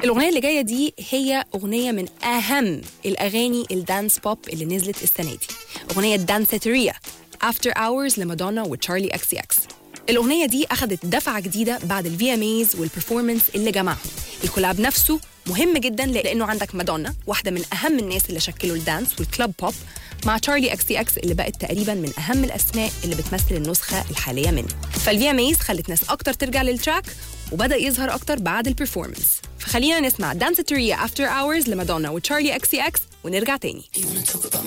الأغنية اللي جاية دي هي أغنية من أهم الأغاني الدانس بوب اللي نزلت السنة دي أغنية دانساتوريا After Hours لمادونا وتشارلي اكسي اكس الأغنية دي أخدت دفعة جديدة بعد الفي ام ايز والبرفورمانس اللي جمعهم الكولاب نفسه مهم جدا لأنه عندك مادونا واحدة من أهم الناس اللي شكلوا الدانس والكلاب بوب مع تشارلي اكسي اكس اللي بقت تقريبا من أهم الأسماء اللي بتمثل النسخة الحالية منه فالفي ام ايز خلت ناس أكتر ترجع للتراك وبدأ يظهر أكتر بعد البرفورمانس فخلينا نسمع دانساتوريا After Hours لمادونا وتشارلي اكسي اكس ونرجع تاني